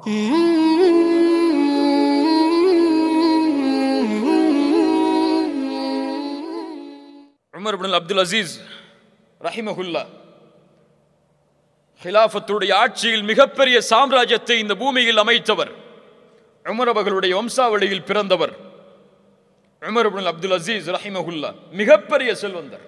Umar ibn Abdul Azeez ரஹிமஹுல்லா ஹிலாஃபத்துடைய ஆட்சியில் மிகப்பெரிய சாம்ராஜ்யத்தை இந்த பூமியில் அமைத்தவர் உமர் அவர்களுடைய வம்சாவளியில் பிறந்தவர் உமர் இப்னு அப்துல் அசீஸ் ரஹிமஹுல்லா மிகப்பெரிய செல்வந்தர்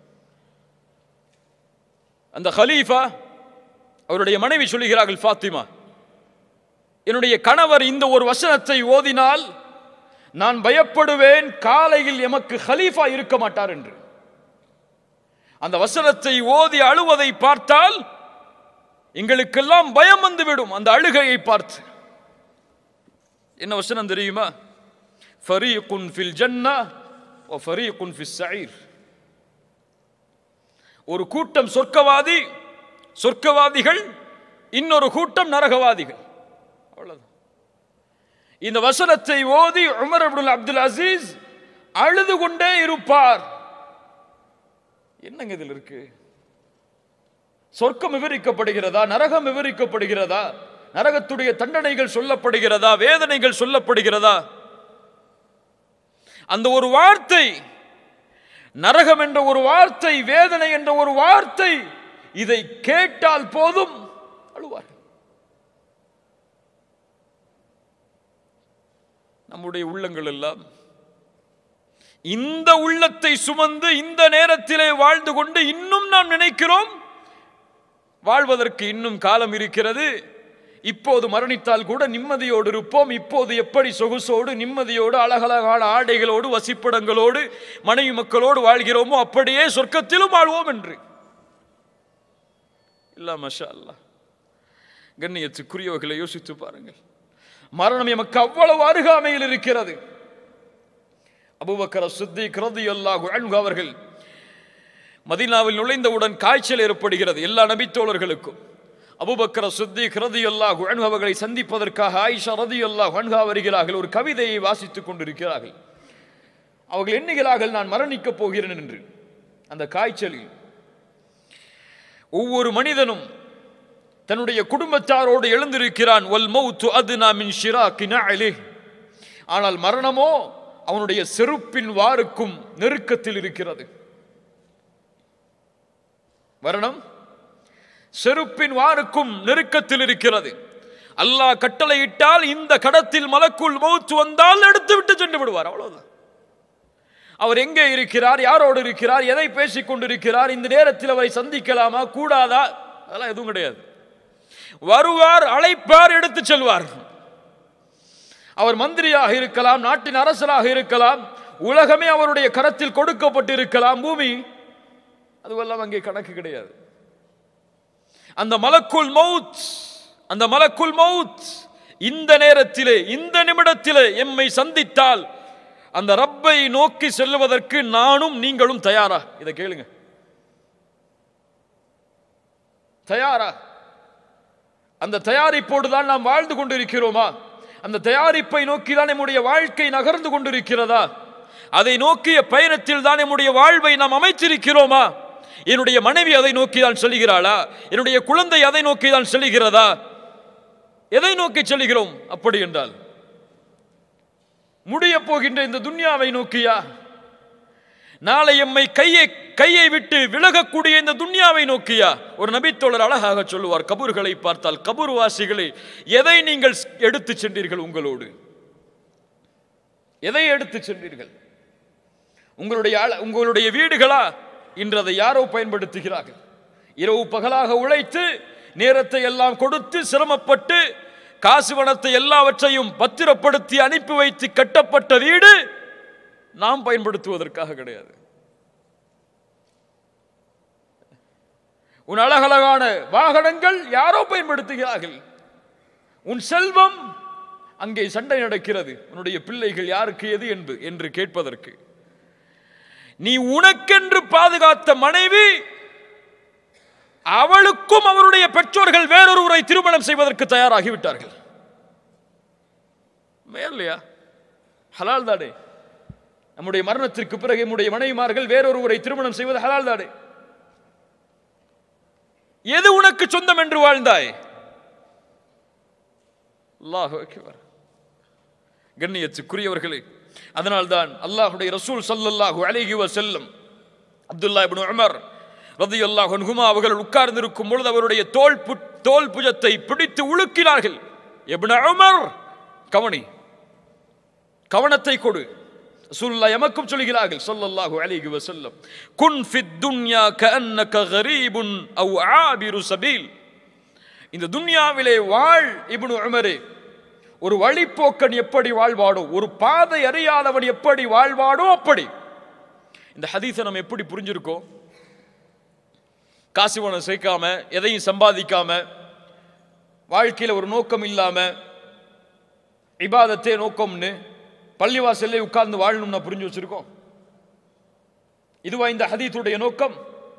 அந்த ஹலீஃபா அவருடைய மனைவி சொல்லுகிறார்கள் ஃபாத்திமா என்னுடைய கணவர் இந்த ஒரு வசனத்தை ஓதினால் நான் பயப்படுவேன் காலையில் எமக்கு ஹலீஃபா இருக்க மாட்டார் என்று அந்த வசனத்தை ஓதி அழுவதை பார்த்தால் எங்களுக்கெல்லாம் பயம் வந்துவிடும் அந்த அழுகையை பார்த்து என்ன வசனம் தெரியுமா ஃபரீகுன் ஃபில் ஜன்னா வ ஃபரீகுன் ஃபிஸ் ஸஈர் ஒரு கூட்டம் சொர்க்கவாதி சொர்க்கவாதிகள் இன்னொரு கூட்டம் நரகவாதிகள் அவ்வளவுதான் இந்த வசனத்தை ஓதி உமர் அப்துல் அப்துல் அசீஸ் அழுது கொண்டே இருப்பார் என்னங்க இதில் இருக்கு சொர்க்கம் விவரிக்கப்படுகிறதா நரகம் விவரிக்கப்படுகிறதா நரகத்துடைய தண்டனைகள் சொல்லப்படுகிறதா வேதனைகள் சொல்லப்படுகிறதா அந்த ஒரு வார்த்தை நரகம் என்ற ஒரு வார்த்தை வேதனை என்ற ஒரு வார்த்தை இதை கேட்டால் போதும் அழுவார் நம்முடைய உள்ளங்கள் எல்லாம் இந்த உள்ளத்தை சுமந்து இந்த நேரத்திலே வாழ்ந்து கொண்டு இன்னும் நாம் நினைக்கிறோம் வாழ்வதற்கு இன்னும் காலம் இருக்கிறது இப்போது மரணித்தால் கூட நிம்மதியோடு இருப்போம் இப்போது எப்படி சொகுசோடு நிம்மதியோடு அழகழகான ஆடைகளோடு வசிப்பிடங்களோடு மனைவி மக்களோடு வாழ்கிறோமோ அப்படியே சொர்க்கத்திலும் வாழ்வோம் என்று இல்ல மஷா அல்லா கண்ணியத்துக்குரியவர்களை யோசித்து பாருங்கள் மரணம் எமக்கு அவ்வளவு அருகாமையில் இருக்கிறது அபுபக்கர சுத்தி கிரதி அல்லாஹு அன்ஹு அவர்கள் மதீனாவில் நுழைந்தவுடன் காய்ச்சல் ஏற்படுகிறது எல்லா நபித்தோழர்களுக்கும் அபுபக்கர சுத்தி கிரதி அல்லாஹு அன்ஹு அவர்களை சந்திப்பதற்காக ஆயிஷா ரதி அல்லாஹ் அன்ஹா வருகிறார்கள் ஒரு கவிதையை வாசித்துக் கொண்டிருக்கிறார்கள் அவர்கள் எண்ணுகிறார்கள் நான் மரணிக்கப் போகிறேன் என்று அந்த காய்ச்சலில் ஒவ்வொரு மனிதனும் தன்னுடைய குடும்பத்தாரோடு எழுந்திருக்கிறான் வல் மௌத்து அதுனா மின் ஷிராக்கி நஅலி ஆனால் மரணமோ அவனுடைய செருப்பின் வாருக்கும் நெருக்கத்தில் இருக்கிறது மரணம் செருப்பின் வாருக்கும் நெருக்கத்தில் இருக்கிறது அல்லாஹ் கட்டளையிட்டால் இந்த கடத்தில் மலக்குள் மௌத்து வந்தால் எடுத்து விட்டு சென்று விடுவார் அவ்வளவுதான் அவர் எங்கே இருக்கிறார் யாரோடு இருக்கிறார் எதை பேசிக் கொண்டிருக்கிறார் இந்த நேரத்தில் அவரை சந்திக்கலாமா கூடாதா அதெல்லாம் எதுவும் கிடையாது வருவார் அழைப்பார் எடுத்து செல்வார் அவர் மந்திரியாக இருக்கலாம் நாட்டின் அரசராக இருக்கலாம் உலகமே அவருடைய கரத்தில் கொடுக்கப்பட்டிருக்கலாம் பூமி அதுவெல்லாம் அங்கே கணக்கு கிடையாது அந்த மலக்குள் மவுத் அந்த மலக்குள் மவுத் இந்த நேரத்திலே இந்த நிமிடத்திலே எம்மை சந்தித்தால் அந்த ரப்பை நோக்கி செல்லுவதற்கு நானும் நீங்களும் தயாரா இதை கேளுங்க தயாரா அந்த தயாரிப்போடு தான் நாம் வாழ்ந்து கொண்டிருக்கிறோமா அந்த தயாரிப்பை நோக்கி தான் நம்முடைய வாழ்க்கை நகர்ந்து கொண்டிருக்கிறதா அதை நோக்கிய பயணத்தில் தான் நம்முடைய வாழ்வை நாம் அமைத்திருக்கிறோமா என்னுடைய மனைவி அதை நோக்கி தான் செல்கிறாளா என்னுடைய குழந்தை அதை நோக்கி தான் செல்கிறதா எதை நோக்கி செல்கிறோம் அப்படி என்றால் முடிய போகின்ற இந்த துன்யாவை நோக்கியா நாளை எம்மை கையை கையை விட்டு விலகக்கூடிய இந்த துன்யாவை நோக்கியா ஒரு நபித்தோழர் அழகாக சொல்லுவார் கபூர்களை பார்த்தால் கபூர் வாசிகளை எதை நீங்கள் எடுத்து சென்றீர்கள் உங்களோடு எதை எடுத்து சென்றீர்கள் உங்களுடைய அழ- உங்களுடைய வீடுகளா இன்று அதை யாரோ பயன்படுத்துகிறார்கள் இரவு பகலாக உழைத்து நேரத்தை எல்லாம் கொடுத்து சிரமப்பட்டு காசு பணத்தை எல்லாவற்றையும் பத்திரப்படுத்தி அனுப்பி வைத்து கட்டப்பட்ட வீடு நாம் பயன்படுத்துவதற்காக கிடையாது உன் அழகழகான வாகனங்கள் யாரோ பயன்படுத்துகிறார்கள் உன் செல்வம் அங்கே சண்டை நடக்கிறது உன்னுடைய பிள்ளைகள் யாருக்கு எது என்று என்று கேட்பதற்கு நீ உனக்கென்று பாதுகாத்த மனைவி அவளுக்கும் அவருடைய பெற்றோர்கள் வேறொருவரை திருமணம் செய்வதற்கு தயாராகிவிட்டார்கள் இல்லையா ஹலால் தானே நம்முடைய மரணத்திற்கு பிறகு நம்முடைய மனைவிமார்கள் வேறொருவரை திருமணம் செய்வது ஹலால் தானே எது உனக்கு சொந்தம் என்று வாழ்ந்தாய் அல்லாஹ் அக்பர் கண்ணியத்துக்குரியவர்களே அதனால்தான் அல்லாஹுடைய ரசூல் ஸல்லல்லாஹு அலைஹி வஸல்லம் அப்துல்லா இப்னு உமர் ரலியல்லாஹு அன்ஹுமா அவர்கள் உட்கார்ந்திருக்கும் பொழுது அவருடைய தோல் பு தோல் புஜத்தை பிடித்து உலுக்கினார்கள் இப்னு உமர் கவனி கவனத்தை கொடு ரசூலுல்லாஹ் எமக்கும் சொல்கிறார்கள் ஸல்லல்லாஹு அலைஹி வஸல்லம் குன் ஃபித் துன்யா கஅன்னக கரீபுன் அவ் ஆபிரு சபீல் இந்த துன்யாவிலே வாழ் இப்னு உமரே ஒரு வழிப்போக்கன் எப்படி வாழ்வாடோ ஒரு பாதை அறியாதவன் எப்படி வாழ்வாடோ அப்படி இந்த ஹதீஸை நம்ம எப்படி புரிஞ்சிருக்கோம் காசு பணம் சேர்க்காம எதையும் சம்பாதிக்காம வாழ்க்கையில் ஒரு நோக்கம் இல்லாம இபாதத்தே நோக்கம்னு பள்ளிவாசல்லே உட்கார்ந்து வாழணும்னா புரிஞ்சு வச்சிருக்கோம் இதுவா இந்த ஹதீத்துடைய நோக்கம்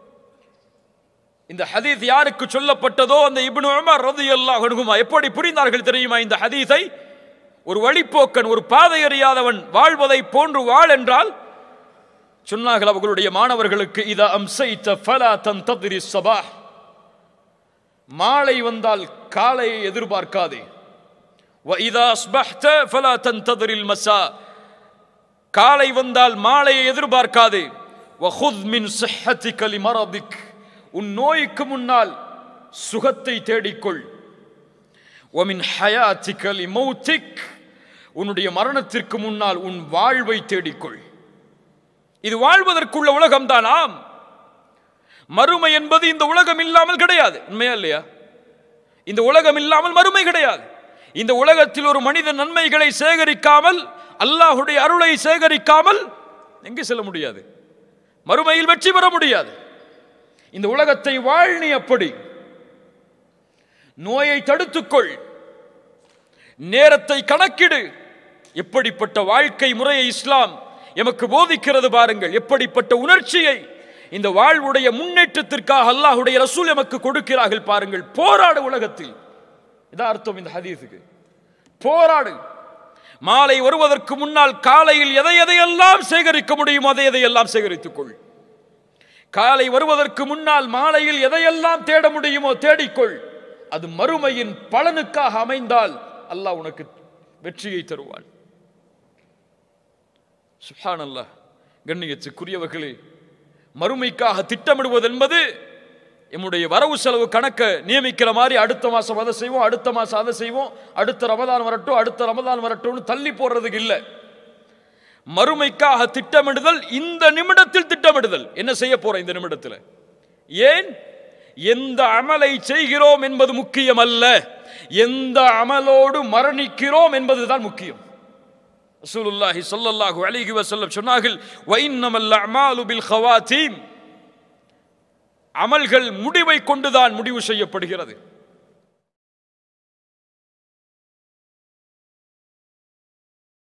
இந்த ஹதீஸ் யாருக்கு சொல்லப்பட்டதோ அந்த இப்னு உமர் ரலியல்லாஹு அன்ஹுமா எப்படி புரிந்தார்கள் தெரியுமா இந்த ஹதீஸை ஒரு வழிப்போக்கன் ஒரு பாதை அறியாதவன் வாழ்வதை போன்று வாழ் என்றால் சொன்னார்கள் அவர்களுடைய மாணவர்களுக்கு இத அம்சைத்த ஃபலா தந்ததிரி சபாஹ் மாலை வந்தால் காலையை எதிர்பார்க்காதே وإذا أصبحت فلا تنتظر المساء காலை வந்தால் மாலையை எதிர்பார்க்காதே وخذ من صحتك لمرضك உன் நோய்க்கு முன்னால் சுகத்தை தேடிக்கொள் ومن حياتك لموتك உன்னுடைய மரணத்திற்கு முன்னால் உன் வாழ்வை தேடிக்கொள் இது வாழ்வதற்குள்ள உலகம்தான் ஆம் மறுமை என்பது இந்த உலகம் இல்லாமல் கிடையாது உண்மையா இல்லையா இந்த உலகம் இல்லாமல் மறுமை கிடையாது இந்த உலகத்தில் ஒரு மனிதன் நன்மைகளை சேகரிக்காமல் அல்லாஹுடைய அருளை சேகரிக்காமல் எங்கே செல்ல முடியாது மறுமையில் வெற்றி பெற முடியாது இந்த உலகத்தை வாழ் நீ அப்படி நோயை தடுத்துக்கொள் நேரத்தை கணக்கிடு எப்படிப்பட்ட வாழ்க்கை முறையை இஸ்லாம் எமக்கு போதிக்கிறது பாருங்கள் எப்படிப்பட்ட உணர்ச்சியை இந்த வாழ்வுடைய முன்னேற்றத்திற்காக அல்லாஹுடைய ரசூல் எமக்கு கொடுக்கிறார்கள் பாருங்கள் போராடு உலகத்தில் இதான் அர்த்தம் இந்த ஹதீஸுக்கு போராடு மாலை வருவதற்கு முன்னால் காலையில் எதை எதையெல்லாம் சேகரிக்க முடியுமோ அதை எதையெல்லாம் சேகரித்துக் கொள் காலை வருவதற்கு முன்னால் மாலையில் எதையெல்லாம் தேட முடியுமோ தேடிக்கொள் அது மறுமையின் பலனுக்காக அமைந்தால் அல்லாஹ் உனக்கு வெற்றியை தருவான் சுஹான் அல்லாஹ் கண்ணியத்துக்குரியவர்களே மறுமைக்காக திட்டமிடுவது என்பது எம்முடைய வரவு செலவு கணக்கை நியமிக்கிற மாதிரி அடுத்த மாதம் அதை செய்வோம் அடுத்த மாதம் அதை செய்வோம் அடுத்த ரமதான் வரட்டும் அடுத்த ரமதான் வரட்டும்னு தள்ளி போடுறதுக்கு இல்லை மறுமைக்காக திட்டமிடுதல் இந்த நிமிடத்தில் திட்டமிடுதல் என்ன செய்ய போறோம் இந்த நிமிடத்தில் ஏன் எந்த அமலை செய்கிறோம் என்பது முக்கியம் அல்ல எந்த அமலோடு மரணிக்கிறோம் என்பதுதான் முக்கியம் ரசூலுல்லாஹி ஸல்லல்லாஹு அலைஹி வஸல்லம் சொன்னார்கள் வைன்னமல் அமாலு பில் ஹவாத்தீம் அமல்கள் முடிவை கொண்டுதான் முடிவு செய்யப்படுகிறது